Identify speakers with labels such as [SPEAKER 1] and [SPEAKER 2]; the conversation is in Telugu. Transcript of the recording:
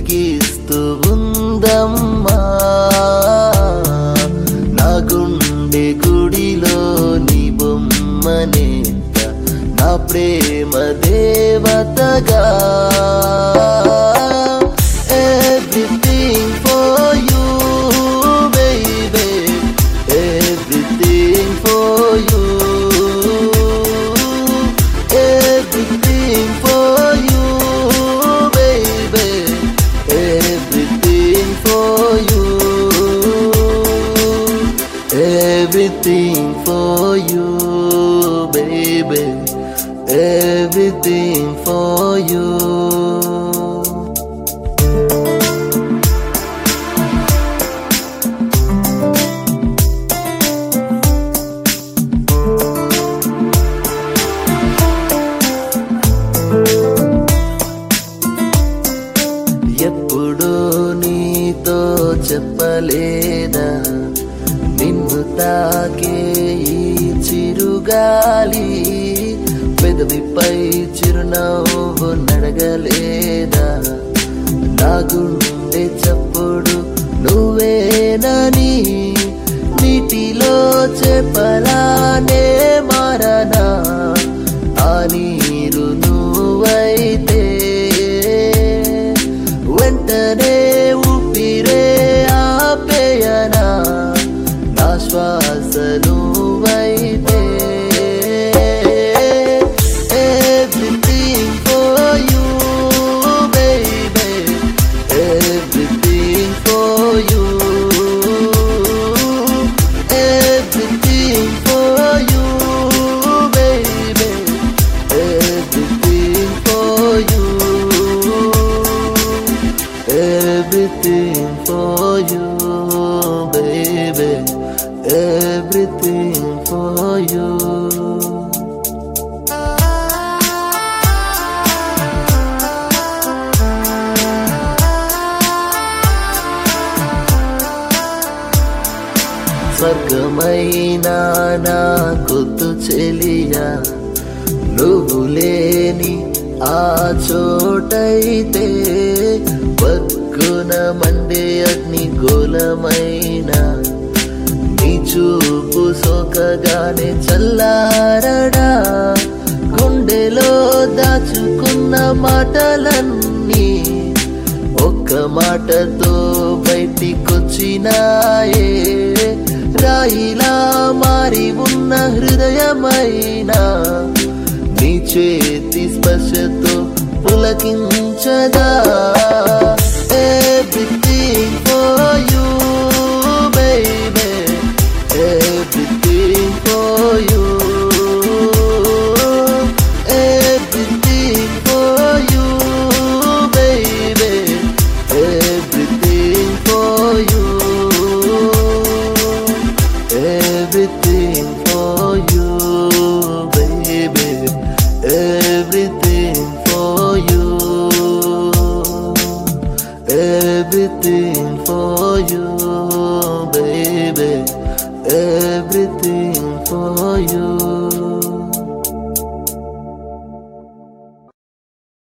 [SPEAKER 1] వెలిగిస్తూ ఉందమ్మా నా గుండె గుడిలో నీ బొమ్మనేత నా ప్రేమ దేవతగా everything for you baby everything for you everything for you, baby. Everything for you. Everything for you, baby. Everything for you. ఎప్పుడు నీతో చెప్పలేదా నిన్ను తాకే ఈ చిరుగాలి పెదవిపై చిరునవ్వు నడగలేదా నా గుండె చప్పుడు నువ్వేనని నీటిలో చెప్పలానే మారనా ఆ నీరు నువ్వైతే వెంటనే ఊపిరే ఆపేయనా నా శ్వాస నువ్వైతే Everything for you, baby. Everything for you. Everything for you, baby. Everything for you. Everything for you, baby. Everything for you. స్వర్గమైనా నా కొద్దు చెలియా నువ్వు లేని ఆ చోటైతే పక్కున మండే అగ్ని గోలమైన నీ చూపు సోకగానే చల్లారడా గుండెలో దాచుకున్న మాటలన్నీ ఒక్క మాటతో బయటికొచ్చినాయే రాయిలా మారి ఉన్న హృదయమైనా నీ చేతి స్పర్శతో పులకించదా everything for you baby everything for you Everything for you, baby. Everything for you. Everything for you, baby. Everything for you. Everything for you, baby. Everything for you.